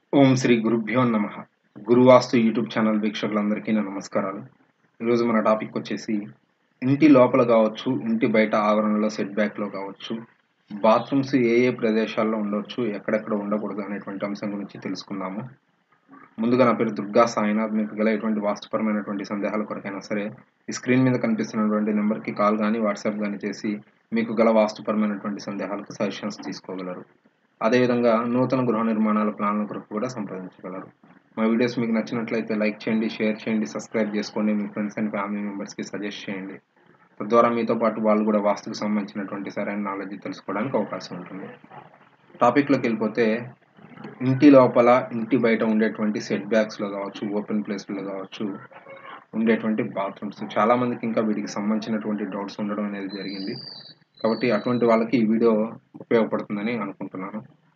ఓం శ్రీ గురుభ్యో నమ గురువాస్తు YouTube channel వీక్షకులందరికీ నా నమస్కారాలు ఈరోజు మన టాపిక్ వచ్చేసి ఇంటి లోపల కావచ్చు ఇంటి బయట ఆవరణలో సెట్ బ్యాక్లో కావచ్చు బాత్రూమ్స్ ఏ ఏ ప్రదేశాల్లో ఉండొచ్చు ఎక్కడెక్కడ ఉండకూడదు అనేటువంటి అంశం గురించి తెలుసుకుందాము ముందుగా నా పేరు దుర్గా సాయినాథ్ మీకు గల ఎటువంటి వాస్తుపరమైనటువంటి సందేహాల కొరకైనా సరే ఈ స్క్రీన్ మీద కనిపిస్తున్నటువంటి నెంబర్కి కాల్ కానీ వాట్సాప్ కానీ చేసి మీకు గల వాస్తుపరమైనటువంటి సందేహాలకు సజెషన్స్ తీసుకోగలరు అదేవిధంగా నూతన గృహ నిర్మాణాల ప్లాన్ల కొరకు కూడా సంప్రదించగలరు మా వీడియోస్ మీకు నచ్చినట్లయితే లైక్ చేయండి షేర్ చేయండి సబ్స్క్రైబ్ చేసుకోండి మీ ఫ్రెండ్స్ అండ్ ఫ్యామిలీ మెంబర్స్కి సజెస్ట్ చేయండి తద్వారా మీతో పాటు వాళ్ళు కూడా వాస్తుకు సంబంధించినటువంటి సరైన నాలెడ్జ్ తెలుసుకోవడానికి అవకాశం ఉంటుంది టాపిక్లోకి వెళ్ళిపోతే ఇంటి లోపల ఇంటి బయట ఉండేటువంటి సెట్ బ్యాక్స్లో కావచ్చు ఓపెన్ ప్లేస్లో కావచ్చు ఉండేటువంటి బాత్రూమ్స్ చాలామందికి ఇంకా వీటికి సంబంధించినటువంటి డౌట్స్ ఉండడం అనేది జరిగింది కాబట్టి అటువంటి వాళ్ళకి ఈ వీడియో ఉపయోగపడుతుందని అనుకుంటున్నాను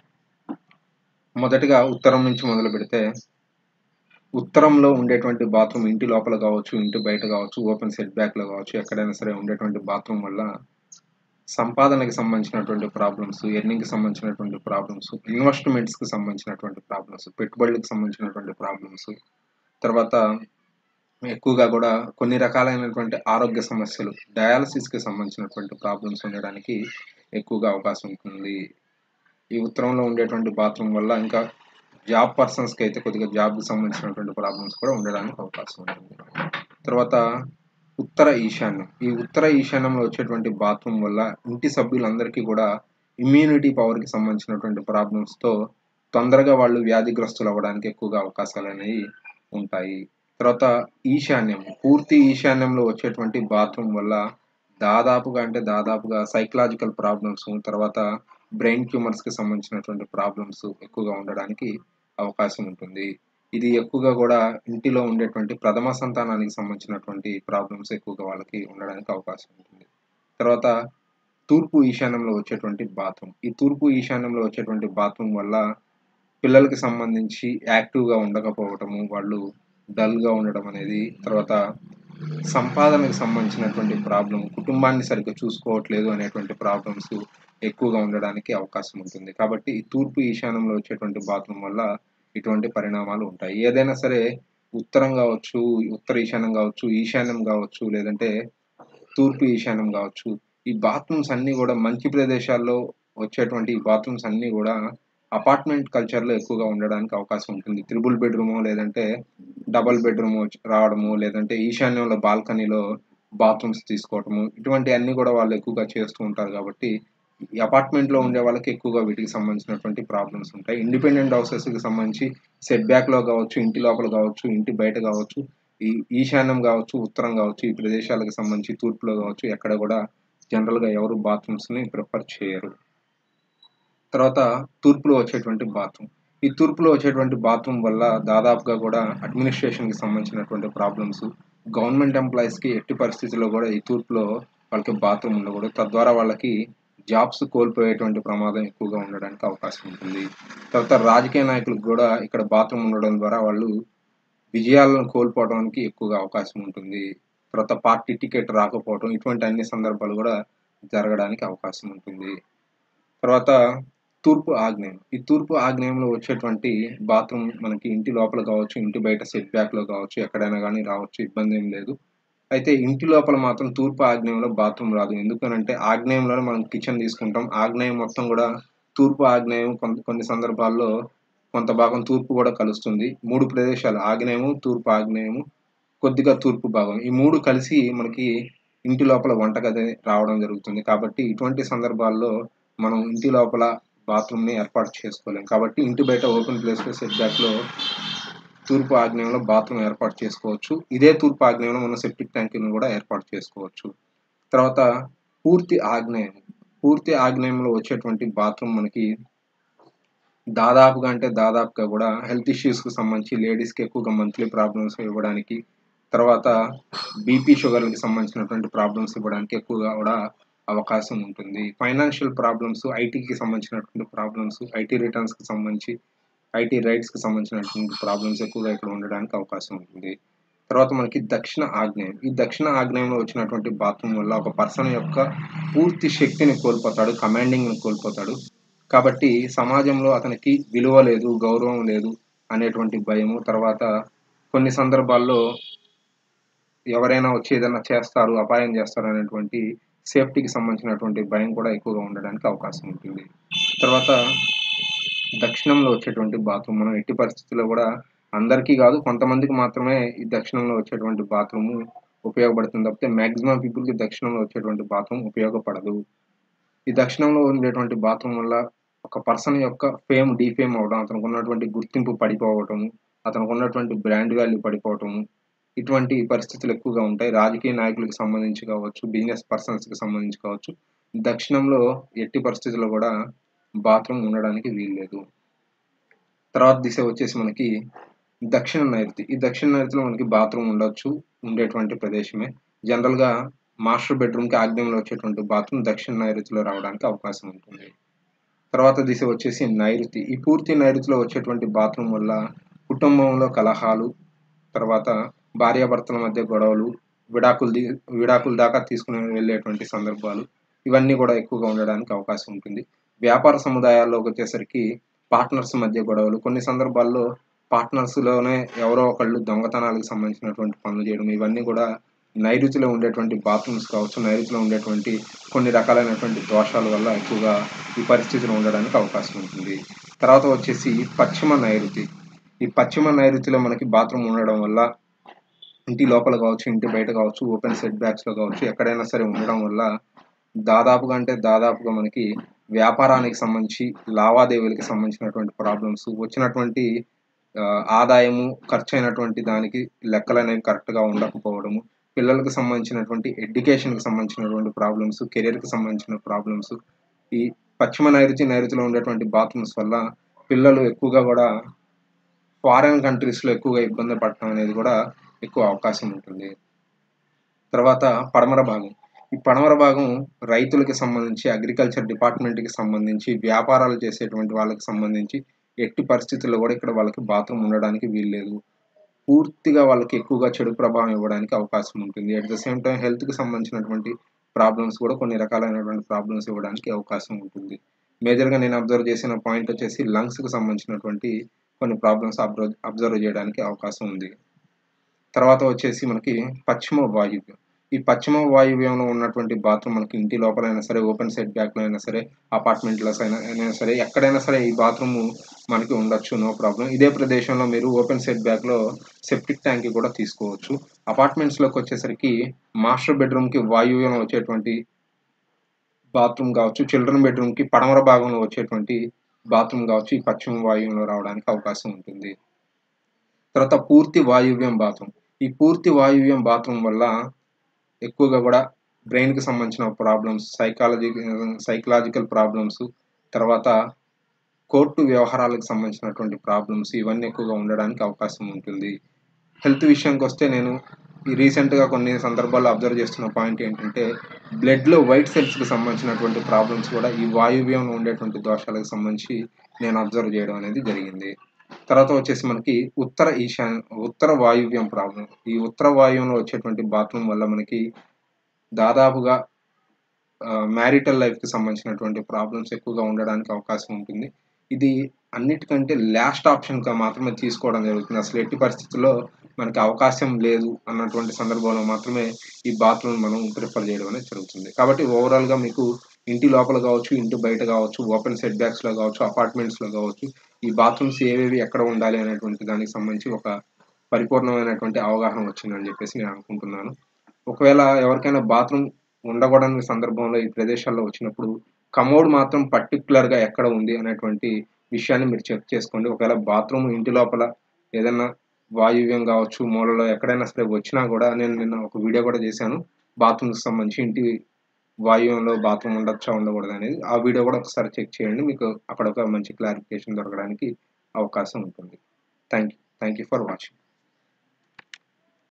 మొదటిగా ఉత్తరం నుంచి మొదలు పెడితే ఉత్తరంలో ఉండేటువంటి బాత్రూమ్ ఇంటి లోపల కావచ్చు ఇంటి బయట కావచ్చు ఓపెన్ సెట్ బ్యాక్లో కావచ్చు ఎక్కడైనా సరే ఉండేటువంటి బాత్రూమ్ వల్ల సంపాదనకి సంబంధించినటువంటి ప్రాబ్లమ్స్ ఎర్నింగ్కి సంబంధించినటువంటి ప్రాబ్లమ్స్ ఇన్వెస్ట్మెంట్స్కి సంబంధించినటువంటి ప్రాబ్లమ్స్ పెట్టుబడులకు సంబంధించినటువంటి ప్రాబ్లమ్స్ తర్వాత ఎక్కువగా కూడా కొన్ని రకాలైనటువంటి ఆరోగ్య సమస్యలు డయాలసిస్కి సంబంధించినటువంటి ప్రాబ్లమ్స్ ఉండడానికి ఎక్కువగా అవకాశం ఉంటుంది ఈ ఉత్తరంలో ఉండేటువంటి బాత్రూమ్ వల్ల ఇంకా జాబ్ పర్సన్స్కి అయితే కొద్దిగా జాబ్కి సంబంధించినటువంటి ప్రాబ్లమ్స్ కూడా ఉండడానికి అవకాశం ఉంటుంది తర్వాత ఉత్తర ఈశాన్యం ఈ ఉత్తర ఈశాన్యంలో వచ్చేటువంటి బాత్రూమ్ వల్ల ఇంటి సభ్యులందరికీ కూడా ఇమ్యూనిటీ పవర్కి సంబంధించినటువంటి ప్రాబ్లమ్స్తో తొందరగా వాళ్ళు వ్యాధిగ్రస్తులు అవ్వడానికి ఎక్కువగా అవకాశాలు అనేవి ఉంటాయి తర్వాత ఈశాన్యం పూర్తి ఈశాన్యంలో వచ్చేటువంటి బాత్రూమ్ వల్ల దాదాపుగా అంటే దాదాపుగా సైకలాజికల్ ప్రాబ్లమ్స్ తర్వాత బ్రెయిన్ ట్యూమర్స్కి సంబంధించినటువంటి ప్రాబ్లమ్స్ ఎక్కువగా ఉండడానికి అవకాశం ఉంటుంది ఇది ఎక్కువగా కూడా ఇంటిలో ఉండేటువంటి ప్రథమ సంతానానికి సంబంధించినటువంటి ప్రాబ్లమ్స్ ఎక్కువగా వాళ్ళకి ఉండడానికి అవకాశం ఉంటుంది తర్వాత తూర్పు ఈశాన్యంలో వచ్చేటువంటి బాత్రూమ్ ఈ తూర్పు ఈశాన్యంలో వచ్చేటువంటి బాత్రూమ్ వల్ల పిల్లలకి సంబంధించి యాక్టివ్గా ఉండకపోవటము వాళ్ళు డల్గా ఉండడం అనేది తర్వాత సంపాదనకు సంబంధించినటువంటి ప్రాబ్లం కుటుంబాన్ని సరిగ్గా చూసుకోవట్లేదు అనేటువంటి ప్రాబ్లమ్స్ ఎక్కువగా ఉండడానికి అవకాశం ఉంటుంది కాబట్టి ఈ తూర్పు ఈశాన్యంలో వచ్చేటువంటి బాత్రూమ్ వల్ల ఇటువంటి పరిణామాలు ఉంటాయి ఏదైనా సరే ఉత్తరం కావచ్చు ఉత్తర ఈశాన్యం కావచ్చు ఈశాన్యం కావచ్చు లేదంటే తూర్పు ఈశాన్యం కావచ్చు ఈ బాత్రూమ్స్ అన్నీ కూడా మంచి ప్రదేశాల్లో వచ్చేటువంటి ఈ బాత్రూమ్స్ అన్నీ కూడా అపార్ట్మెంట్ కల్చర్లో ఎక్కువగా ఉండడానికి అవకాశం ఉంటుంది త్రిబుల్ బెడ్రూమో లేదంటే డబల్ బెడ్రూమ్ రావడము లేదంటే ఈశాన్యంలో బాల్కనీలో బాత్రూమ్స్ తీసుకోవటము ఇటువంటి అన్ని కూడా వాళ్ళు ఎక్కువగా చేస్తూ ఉంటారు కాబట్టి ఈ అపార్ట్మెంట్లో ఉండే వాళ్ళకి ఎక్కువగా వీటికి సంబంధించినటువంటి ప్రాబ్లమ్స్ ఉంటాయి ఇండిపెండెంట్ హౌసెస్కి సంబంధించి సెట్ బ్యాక్లో కావచ్చు ఇంటి లోపల కావచ్చు ఇంటి బయట కావచ్చు ఈ ఈశాన్యం కావచ్చు ఉత్తరం కావచ్చు ఈ ప్రదేశాలకు సంబంధించి తూర్పులో కావచ్చు ఎక్కడ కూడా జనరల్గా ఎవరు బాత్రూమ్స్ని ప్రిఫర్ చేయరు తర్వాత తూర్పులో వచ్చేటువంటి బాత్రూమ్ ఈ తూర్పులో వచ్చేటువంటి బాత్రూమ్ వల్ల దాదాపుగా కూడా అడ్మినిస్ట్రేషన్కి సంబంధించినటువంటి ప్రాబ్లమ్స్ గవర్నమెంట్ ఎంప్లాయీస్కి ఎట్టి పరిస్థితుల్లో కూడా ఈ తూర్పులో వాళ్ళకి బాత్రూమ్ ఉండకూడదు తద్వారా వాళ్ళకి జాబ్స్ కోల్పోయేటువంటి ప్రమాదం ఎక్కువగా ఉండడానికి అవకాశం ఉంటుంది తర్వాత రాజకీయ నాయకులకు కూడా ఇక్కడ బాత్రూమ్ ఉండడం ద్వారా వాళ్ళు విజయాలను కోల్పోవడానికి ఎక్కువగా అవకాశం ఉంటుంది తర్వాత పార్టీ టికెట్ రాకపోవడం ఇటువంటి అన్ని సందర్భాలు కూడా జరగడానికి అవకాశం ఉంటుంది తర్వాత తూర్పు ఆగ్నేయం ఈ తూర్పు ఆగ్నేయంలో వచ్చేటువంటి బాత్రూమ్ మనకి ఇంటి లోపల కావచ్చు ఇంటి బయట సెట్ బ్యాక్లో కావచ్చు ఎక్కడైనా కానీ రావచ్చు ఇబ్బంది ఏం లేదు అయితే ఇంటి లోపల మాత్రం తూర్పు ఆగ్నేయంలో బాత్రూమ్ రాదు ఎందుకనంటే ఆగ్నేయంలో మనం కిచెన్ తీసుకుంటాం ఆగ్నేయం మొత్తం కూడా తూర్పు ఆగ్నేయం కొంత కొన్ని సందర్భాల్లో కొంత భాగం తూర్పు కూడా కలుస్తుంది మూడు ప్రదేశాలు ఆగ్నేయము తూర్పు ఆగ్నేయము కొద్దిగా తూర్పు భాగం ఈ మూడు కలిసి మనకి ఇంటి లోపల వంటగది రావడం జరుగుతుంది కాబట్టి ఇటువంటి సందర్భాల్లో మనం ఇంటి లోపల బాత్రూమ్ని ఏర్పాటు చేసుకోలేం కాబట్టి ఇంటి బయట ఓపెన్ ప్లేస్లో సెట్ బ్యాక్లో తూర్పు ఆగ్నేయంలో బాత్రూమ్ ఏర్పాటు చేసుకోవచ్చు ఇదే తూర్పు ఆగ్నేయంలో మనం సెప్టిక్ ట్యాంకులను కూడా ఏర్పాటు చేసుకోవచ్చు తర్వాత పూర్తి ఆగ్నేయం పూర్తి ఆగ్నేయంలో వచ్చేటువంటి బాత్రూమ్ మనకి దాదాపుగా అంటే దాదాపుగా కూడా హెల్త్ ఇష్యూస్కి సంబంధించి లేడీస్కి ఎక్కువగా మంత్లీ ప్రాబ్లమ్స్ ఇవ్వడానికి తర్వాత బీపీ షుగర్కి సంబంధించినటువంటి ప్రాబ్లమ్స్ ఇవ్వడానికి ఎక్కువగా కూడా అవకాశం ఉంటుంది ఫైనాన్షియల్ ప్రాబ్లమ్స్ ఐటీకి సంబంధించినటువంటి ప్రాబ్లమ్స్ ఐటీ రిటర్న్స్కి సంబంధించి ఐటీ రైట్స్కి సంబంధించినటువంటి ప్రాబ్లమ్స్ ఎక్కువగా ఇక్కడ ఉండడానికి అవకాశం ఉంటుంది తర్వాత మనకి దక్షిణ ఆగ్నేయం ఈ దక్షిణ ఆగ్నేయంలో వచ్చినటువంటి బాత్రూమ్ వల్ల ఒక పర్సన్ యొక్క పూర్తి శక్తిని కోల్పోతాడు కమాండింగ్ని కోల్పోతాడు కాబట్టి సమాజంలో అతనికి విలువ లేదు గౌరవం లేదు అనేటువంటి భయము తర్వాత కొన్ని సందర్భాల్లో ఎవరైనా వచ్చి ఏదైనా చేస్తారు అపాయం చేస్తారు అనేటువంటి సేఫ్టీకి సంబంధించినటువంటి భయం కూడా ఎక్కువగా ఉండడానికి అవకాశం ఉంటుంది తర్వాత దక్షిణంలో వచ్చేటువంటి బాత్రూమ్ మనం ఎట్టి పరిస్థితుల్లో కూడా అందరికీ కాదు కొంతమందికి మాత్రమే ఈ దక్షిణంలో వచ్చేటువంటి బాత్రూమ్ ఉపయోగపడుతుంది తప్పితే మ్యాక్సిమం పీపుల్కి దక్షిణంలో వచ్చేటువంటి బాత్రూమ్ ఉపయోగపడదు ఈ దక్షిణంలో ఉండేటువంటి బాత్రూమ్ వల్ల ఒక పర్సన్ యొక్క ఫేమ్ డీఫేమ్ అవడం అతనికి ఉన్నటువంటి గుర్తింపు పడిపోవటం అతనికి ఉన్నటువంటి బ్రాండ్ వాల్యూ పడిపోవటం ఇటువంటి పరిస్థితులు ఎక్కువగా ఉంటాయి రాజకీయ నాయకులకు సంబంధించి కావచ్చు బిజినెస్ పర్సన్స్కి సంబంధించి కావచ్చు దక్షిణంలో ఎట్టి పరిస్థితుల్లో కూడా బాత్రూమ్ ఉండడానికి వీల్లేదు తర్వాత దిశ వచ్చేసి మనకి దక్షిణ నైరుతి ఈ దక్షిణ నైరుతిలో మనకి బాత్రూమ్ ఉండొచ్చు ఉండేటువంటి ప్రదేశమే జనరల్గా మాస్టర్ బెడ్రూమ్కి ఆగ్నేయంలో వచ్చేటువంటి బాత్రూమ్ దక్షిణ నైరుతిలో రావడానికి అవకాశం ఉంటుంది తర్వాత దిశ వచ్చేసి నైరుతి ఈ పూర్తి నైరుతిలో వచ్చేటువంటి బాత్రూమ్ వల్ల కుటుంబంలో కలహాలు తర్వాత భార్యాభర్తల మధ్య గొడవలు విడాకులు ది- విడాకుల దాకా తీసుకుని వెళ్ళేటువంటి సందర్భాలు ఇవన్నీ కూడా ఎక్కువగా ఉండడానికి అవకాశం ఉంటుంది వ్యాపార సముదాయాల్లోకి వచ్చేసరికి పార్ట్నర్స్ మధ్య గొడవలు కొన్ని సందర్భాల్లో పార్ట్నర్స్లోనే ఎవరో ఒకళ్ళు దొంగతనాలకు సంబంధించినటువంటి పనులు చేయడం ఇవన్నీ కూడా నైరుతిలో ఉండేటువంటి బాత్రూమ్స్ కావచ్చు నైరుతిలో ఉండేటువంటి కొన్ని రకాలైనటువంటి దోషాల వల్ల ఎక్కువగా ఈ పరిస్థితులు ఉండడానికి అవకాశం ఉంటుంది తర్వాత వచ్చేసి పశ్చిమ నైరుతి ఈ పశ్చిమ నైరుతిలో మనకి బాత్రూమ్ ఉండడం వల్ల ఇంటి లోపల కావచ్చు ఇంటి బయట కావచ్చు ఓపెన్ సెట్ బ్యాక్స్లో కావచ్చు ఎక్కడైనా సరే ఉండడం వల్ల దాదాపుగా అంటే దాదాపుగా మనకి వ్యాపారానికి సంబంధించి లావాదేవీలకు సంబంధించినటువంటి ప్రాబ్లమ్స్ వచ్చినటువంటి ఆ, ఆదాయము ఖర్చు అయినటువంటి దానికి లెక్కలు అనేవి కరెక్ట్గా ఉండకపోవడము పిల్లలకు సంబంధించినటువంటి ఎడ్యుకేషన్కి సంబంధించినటువంటి ప్రాబ్లమ్స్ కెరీర్కి సంబంధించిన ప్రాబ్లమ్స్ ఈ పశ్చిమ నైరుతి నైరుతిలో ఉండేటువంటి బాత్రూమ్స్ వల్ల పిల్లలు ఎక్కువగా కూడా ఫారెన్ కంట్రీస్లో ఎక్కువగా ఇబ్బంది పడటం అనేది కూడా ఎక్కువ అవకాశం ఉంటుంది తర్వాత పడమర భాగం ఈ పడమర భాగం రైతులకు సంబంధించి అగ్రికల్చర్ డిపార్ట్మెంట్కి సంబంధించి వ్యాపారాలు చేసేటువంటి వాళ్ళకి సంబంధించి ఎట్టి పరిస్థితుల్లో కూడా ఇక్కడ వాళ్ళకి బాత్రూమ్ ఉండడానికి వీల్లేదు పూర్తిగా వాళ్ళకి ఎక్కువగా చెడు ప్రభావం ఇవ్వడానికి అవకాశం ఉంటుంది అట్ ద సేమ్ టైం హెల్త్కి సంబంధించినటువంటి ప్రాబ్లమ్స్ కూడా కొన్ని రకాలైనటువంటి ప్రాబ్లమ్స్ ఇవ్వడానికి అవకాశం ఉంటుంది మేజర్గా నేను అబ్జర్వ్ చేసిన పాయింట్ వచ్చేసి లంగ్స్కి సంబంధించినటువంటి కొన్ని ప్రాబ్లమ్స్ అబ్జర్వ్ అబ్జర్వ్ చేయడానికి అవకాశం ఉంది తర్వాత వచ్చేసి మనకి పశ్చిమ వాయువ్యం ఈ పశ్చిమ వాయువ్యంలో ఉన్నటువంటి బాత్రూమ్ మనకి ఇంటి లోపలైనా సరే ఓపెన్ సెట్ బ్యాక్లో అయినా సరే అపార్ట్మెంట్లో అయినా అయినా సరే ఎక్కడైనా సరే ఈ బాత్రూమ్ మనకి ఉండొచ్చు నో ప్రాబ్లం ఇదే ప్రదేశంలో మీరు ఓపెన్ సెట్ బ్యాక్లో సెప్టిక్ ట్యాంక్ కూడా తీసుకోవచ్చు అపార్ట్మెంట్స్లోకి వచ్చేసరికి మాస్టర్ బెడ్రూమ్కి వాయువ్యంలో వచ్చేటువంటి బాత్రూమ్ కావచ్చు చిల్డ్రన్ బెడ్రూమ్కి పడమర భాగంలో వచ్చేటువంటి బాత్రూమ్ కావచ్చు ఈ పశ్చిమ వాయువ్యంలో రావడానికి అవకాశం ఉంటుంది తర్వాత పూర్తి వాయువ్యం బాత్రూమ్ ఈ పూర్తి వాయువ్యం బాత్రూమ్ వల్ల ఎక్కువగా కూడా బ్రెయిన్కి సంబంధించిన ప్రాబ్లమ్స్ సైకాలజీ సైకలాజికల్ ప్రాబ్లమ్స్ తర్వాత కోర్టు వ్యవహారాలకు సంబంధించినటువంటి ప్రాబ్లమ్స్ ఇవన్నీ ఎక్కువగా ఉండడానికి అవకాశం ఉంటుంది హెల్త్ విషయానికి వస్తే నేను ఈ రీసెంట్గా కొన్ని సందర్భాల్లో అబ్జర్వ్ చేస్తున్న పాయింట్ ఏంటంటే బ్లడ్లో వైట్ సెల్స్కి సంబంధించినటువంటి ప్రాబ్లమ్స్ కూడా ఈ వాయువ్యంలో ఉండేటువంటి దోషాలకు సంబంధించి నేను అబ్జర్వ్ చేయడం అనేది జరిగింది తర్వాత వచ్చేసి మనకి ఉత్తర ఈశాన్య ఉత్తర వాయువ్యం ప్రాబ్లం ఈ ఉత్తర వాయువ్యంలో వచ్చేటువంటి బాత్రూమ్ వల్ల మనకి దాదాపుగా మ్యారిటల్ లైఫ్కి సంబంధించినటువంటి ప్రాబ్లమ్స్ ఎక్కువగా ఉండడానికి అవకాశం ఉంటుంది ఇది అన్నిటికంటే లాస్ట్ ఆప్షన్గా మాత్రమే తీసుకోవడం జరుగుతుంది అసలు ఎట్టి పరిస్థితుల్లో మనకి అవకాశం లేదు అన్నటువంటి సందర్భంలో మాత్రమే ఈ బాత్రూమ్ మనం ప్రిఫర్ చేయడం అనేది జరుగుతుంది కాబట్టి ఓవరాల్గా మీకు ఇంటి లోపల కావచ్చు ఇంటి బయట కావచ్చు ఓపెన్ సెట్ బ్యాక్స్లో కావచ్చు అపార్ట్మెంట్స్లో కావచ్చు ఈ బాత్రూమ్స్ ఏవేవి ఎక్కడ ఉండాలి అనేటువంటి దానికి సంబంధించి ఒక పరిపూర్ణమైనటువంటి అవగాహన వచ్చిందని చెప్పేసి నేను అనుకుంటున్నాను ఒకవేళ ఎవరికైనా బాత్రూమ్ ఉండకూడని సందర్భంలో ఈ ప్రదేశాల్లో వచ్చినప్పుడు కమోడ్ మాత్రం పర్టికులర్గా ఎక్కడ ఉంది అనేటువంటి విషయాన్ని మీరు చెక్ చేసుకోండి ఒకవేళ బాత్రూమ్ ఇంటి లోపల ఏదైనా వాయువ్యం కావచ్చు మూలలో ఎక్కడైనా సరే వచ్చినా కూడా నేను నిన్న ఒక వీడియో కూడా చేశాను బాత్రూమ్కి సంబంధించి ఇంటి వాయువ్యంలో బాత్రూమ్ ఉండొచ్చా ఉండకూడదు అనేది ఆ వీడియో కూడా ఒకసారి చెక్ చేయండి మీకు అక్కడ ఒక మంచి క్లారిఫికేషన్ దొరకడానికి అవకాశం ఉంటుంది thank you thank you for watching